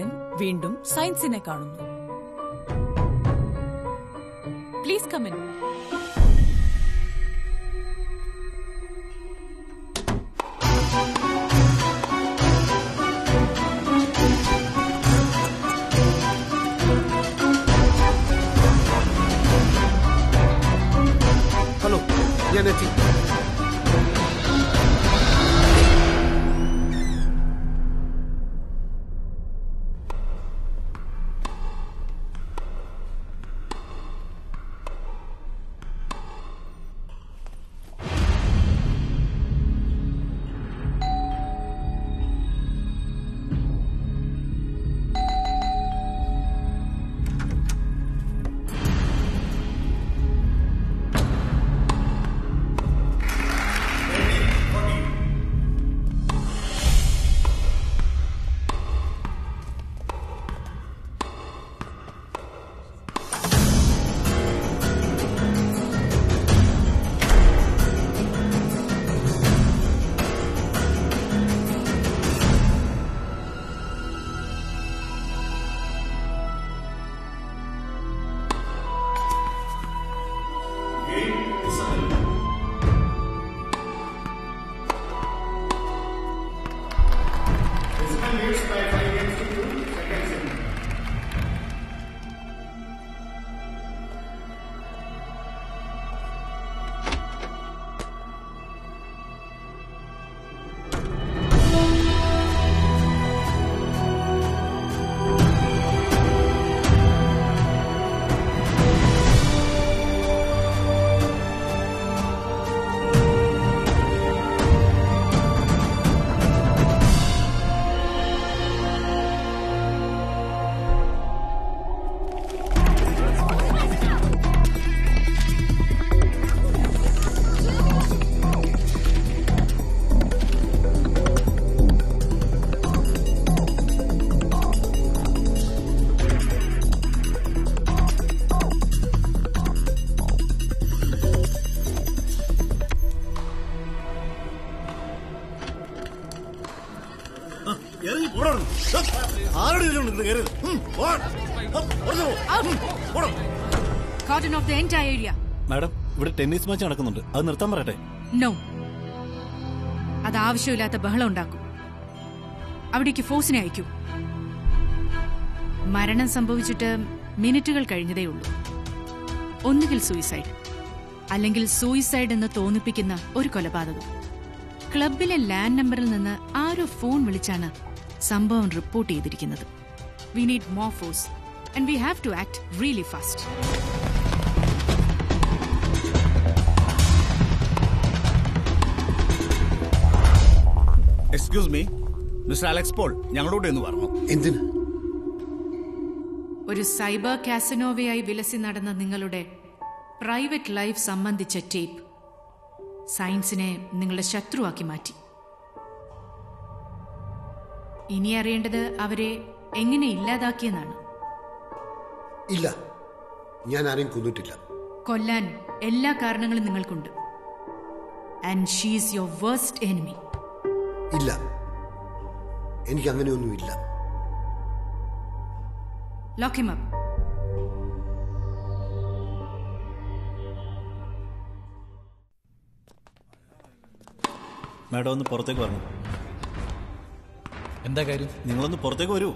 വീണ്ടും സയൻസിനെ കാണുന്നു പ്ലീസ് കമിൻ ഹലോ ഞാൻ എത്തി ഇറങ്ങി പോടാ ആരുടെ ഇതിലുണ്ട് കയറിയത് ഉം, പോടാ. ഉം, പുറത്ത് പോ. ഉം, പോടാ. Cordon off the entire area. Madam ഇവിടെ ടെന്നീസ് മാച്ച് നടക്കുന്നുണ്ട് അത് നിർത്താൻ പറയട്ടെ No. അത് ആവശ്യമില്ലാത്ത ബഹളം ഉണ്ടാക്കും അവിടേക്ക് ഫോഴ്സിനെ അയക്കൂ മരണം സംഭവിച്ചിട്ട് മിനിറ്റുകൾ കഴിഞ്ഞതേ ഉള്ളൂ ഒന്നുകിൽ സൂയിസൈഡ് അല്ലെങ്കിൽ സൂയിസൈഡ് എന്ന് തോന്നിപ്പിക്കുന്ന ഒരു കൊലപാതകം ക്ലബിലെ ലാൻഡ് നമ്പറിൽ നിന്ന് ആരോ ഫോൺ വിളിച്ചാണ് സംഭവം റിപ്പോർട്ട് ചെയ്തിരിക്കുന്നത് we need more force and we have to act really fast excuse me mister Alex Paul ഞങ്ങളോട് എന്ന് പറഞ്ഞു എന്തിന് ഒരു സൈബർ കാസിനോവയായി വിലസി നടന്ന നിങ്ങളുടെ പ്രൈവറ്റ് ലൈഫ് സംബന്ധിച്ച ടേപ്പ് സയൻസിനെ നിങ്ങളുടെ ശത്രുവാക്കി മാറ്റി ഇനി അറിയേണ്ടത് അവരെ എങ്ങനെ ഇല്ലാതാക്കിയെന്നാണ് ഇല്ല ഞാൻ ആരെയും കൊന്നിട്ടില്ല കൊല്ലാൻ എല്ലാ കാരണങ്ങളും നിങ്ങൾക്കുണ്ട് and she's your worst enemy ഇല്ല എനിക്ക് അങ്ങനെയൊന്നുമില്ല ലോക്ക് ഹിം അപ്പ് മാഡം ഒന്ന് പുറത്തേക്ക് വരണം എന്താ കാര്യം നിങ്ങളൊന്ന് പുറത്തേക്ക് വരൂ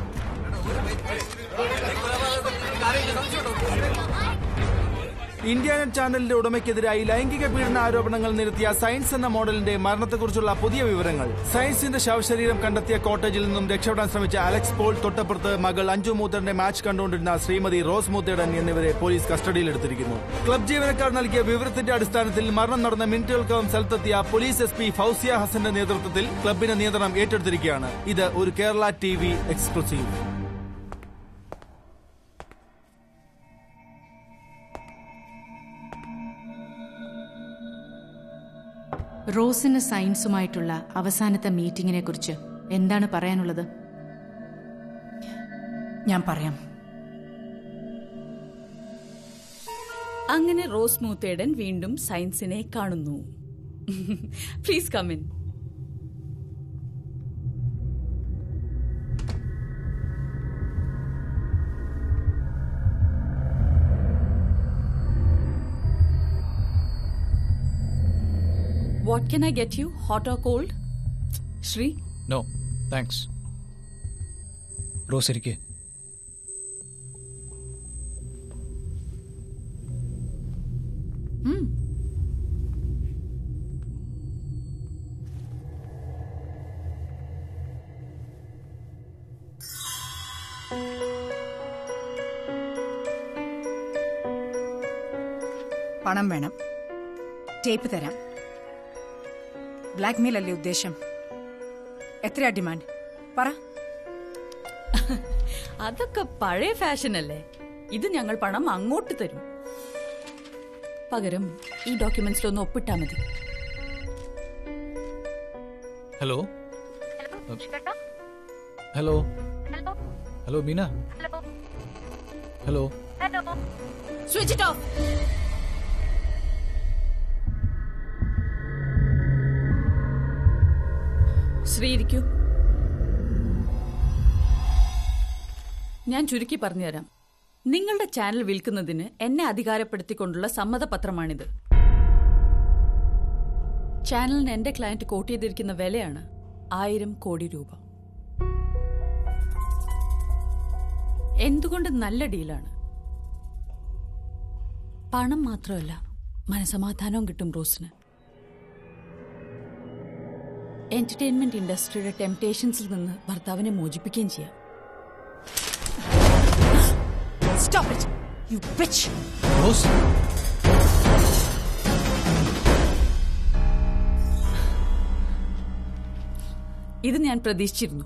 ഇന്ത്യാനെറ്റ് ചാനലിന്റെ ഉടമയ്ക്കെതിരായി ലൈംഗിക പീഡന ആരോപണങ്ങൾ നിരത്തിയ സയൻസ് എന്ന മോഡലിന്റെ മരണത്തെക്കുറിച്ചുള്ള പുതിയ വിവരങ്ങൾ സയൻസിന്റെ ശവശരീരം കണ്ടെത്തിയ കോട്ടേജിൽ നിന്നും രക്ഷപ്പെടാൻ ശ്രമിച്ച അലക്സ് പോൾ തൊട്ടപ്പുറത്ത് മകൾ അഞ്ജു മൂത്തറിന്റെ മാച്ച് കണ്ടുകൊണ്ടിരുന്ന ശ്രീമതി റോസ് മൂത്തേടൻ എന്നിവരെ പോലീസ് കസ്റ്റഡിയിലെടുത്തിരിക്കുന്നു ക്ലബ് ജീവനക്കാർ നൽകിയ വിവരത്തിന്റെ അടിസ്ഥാനത്തിൽ മരണം നടന്ന മിനിറ്റുകൾക്കകം സ്ഥലത്തെത്തിയ പോലീസ് എസ് പി ഫൌസിയ ഹസന്റെ നേതൃത്വത്തിൽ ക്ലബിന്റെ നിയന്ത്രണം ഏറ്റെടുത്തിരിക്കുകയാണ് ഇത് ഒരു കേരള ടി വി എക്സ്ക്ലൂസീവ് റോസിന് സയൻസുമായിട്ടുള്ള അവസാനത്തെ മീറ്റിംഗിനെ കുറിച്ച് എന്താണ് പറയാനുള്ളത് ഞാൻ പറയാം അങ്ങനെ റോസ് മൂത്തേടൻ വീണ്ടും സയൻസിനെ കാണുന്നു please come in what can I get you hot or cold sir no thanks Rose ഇരിക്കേ പണം വേണം ടേപ്പ് തരാം ബ്ലാക്ക് മെയിൽ അല്ലേ ഉദ്ദേശം എത്രയാ ഡിമാൻഡ് പറ അതൊക്കെ പഴയ ഫാഷൻ അല്ലേ ഇത് ഞങ്ങൾ പണം അങ്ങോട്ട് തരും പകരം ഈ ഡോക്യുമെന്റ്സിലൊന്ന് ഒപ്പിട്ടാ മതി hello hello hello Meena hello switch it off Sree ഇരിക്കൂ ഞാൻ ചുരുക്കി പറഞ്ഞുതരാം നിങ്ങളുടെ ചാനൽ വിൽക്കുന്നതിന് എന്നെ അധികാരപ്പെടുത്തിക്കൊണ്ടുള്ള സമ്മതപത്രമാണിത് ചാനലിന് എന്റെ ക്ലയന്റ് കോട്ട് ചെയ്തിരിക്കുന്ന വിലയാണ് ആയിരം കോടി രൂപ എന്തുകൊണ്ട് നല്ല ഡീലാണ് പണം മാത്രമല്ല മനസമാധാനവും കിട്ടും റോസിന് എന്റർടൈൻമെന്റ് ഇൻഡസ്ട്രിയുടെ ടെംപ്ടേഷൻസിൽ നിന്ന് ഭർത്താവിനെ മോചിപ്പിക്കുകയും ചെയ്യാം stop it you bitch Rose ഇത് ഞാൻ പ്രതീക്ഷിച്ചിരുന്നു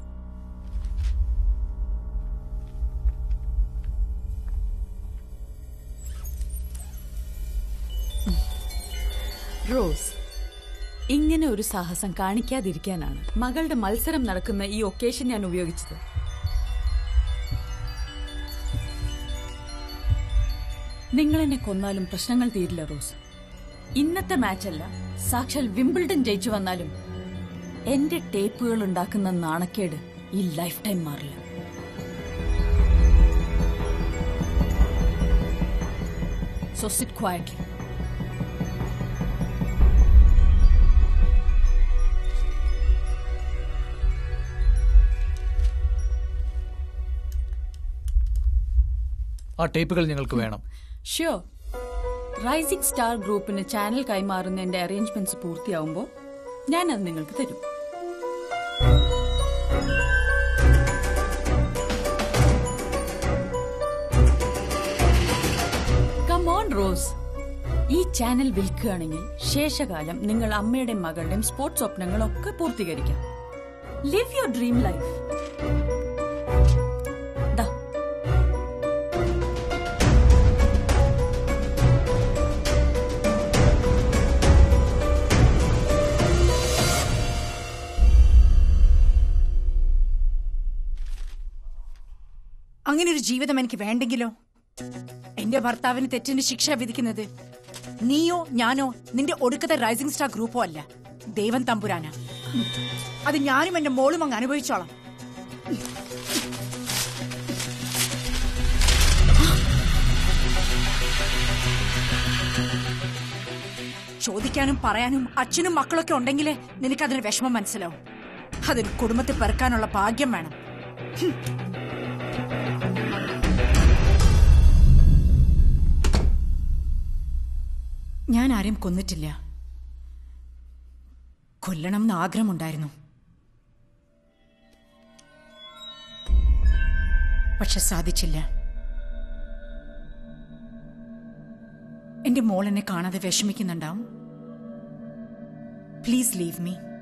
റോസ് ഇങ്ങനെ ഒരു സാഹസം കാണിക്കാതിരിക്കാനാണ് മകളുടെ മത്സരം നടക്കുന്ന ഈ ഒക്കേഷൻ ഞാൻ ഉപയോഗിച്ചത് നിങ്ങൾ എന്നെ കൊന്നാലും പ്രശ്നങ്ങൾ തീരില്ല റോസ് ഇന്നത്തെ മാച്ചല്ല സാക്ഷാൽ വിംബിൾഡൺ ജയിച്ചു വന്നാലും എന്റെ ടേപ്പുകൾ ഉണ്ടാക്കുന്ന നാണക്കേട് ഈ ലൈഫ് ടൈം മാറില്ല സോ സിറ്റ് ക്വയറ്റ്ലി ആ ടേപ്പുകൾ ഞങ്ങൾക്ക് വേണം ഷ്യൂർ റൈസിംഗ് സ്റ്റാർ ഗ്രൂപ്പിന് ചാനൽ കൈമാറുന്നതിന്റെ അറേഞ്ച്മെന്റ്സ് പൂർത്തിയാവുമ്പോൾ ഞാൻ അത് നിങ്ങൾക്ക് തരും കമോൺ റോസ് ഈ ചാനൽ വിൽക്കുകയാണെങ്കിൽ ശേഷകാലം നിങ്ങൾ അമ്മയുടെയും മകളുടെയും സ്പോർട്സ് സ്വപ്നങ്ങളൊക്കെ പൂർത്തീകരിക്കാം ലിവ് യുവർ ഡ്രീം ലൈഫ് ദാ അങ്ങനെ ഒരു ജീവിതം എനിക്ക് വേണ്ടെങ്കിലോ എന്റെ ഭർത്താവിന് തെറ്റിന് ശിക്ഷ വിധിക്കുന്നത് നീയോ ഞാനോ നിന്റെ ഒടുക്കത്തെ റൈസിംഗ് സ്റ്റാർ ഗ്രൂപ്പോ അല്ല ദൈവം തമ്പുരാനാ ഉം. അത് ഞാനും എന്റെ മോളും അങ്ങ് അനുഭവിച്ചോളാം ചോദിക്കാനും പറയാനും അച്ഛനും മക്കളൊക്കെ ഉണ്ടെങ്കിലേ നിനക്കതിന് വിഷമം മനസ്സിലാവും അതിന് കുടുംബത്തിൽ പെറുക്കാനുള്ള ഭാഗ്യം വേണം ഞാൻ ആരെയും കൊന്നിട്ടില്ല കൊല്ലണം എന്ന് ആഗ്രഹമുണ്ടായിരുന്നു പക്ഷെ സാധിച്ചില്ല എന്റെ മോൾ എന്നെ കാണാതെ വിഷമിക്കുന്നുണ്ടാവും പ്ലീസ് ലീവ് മീ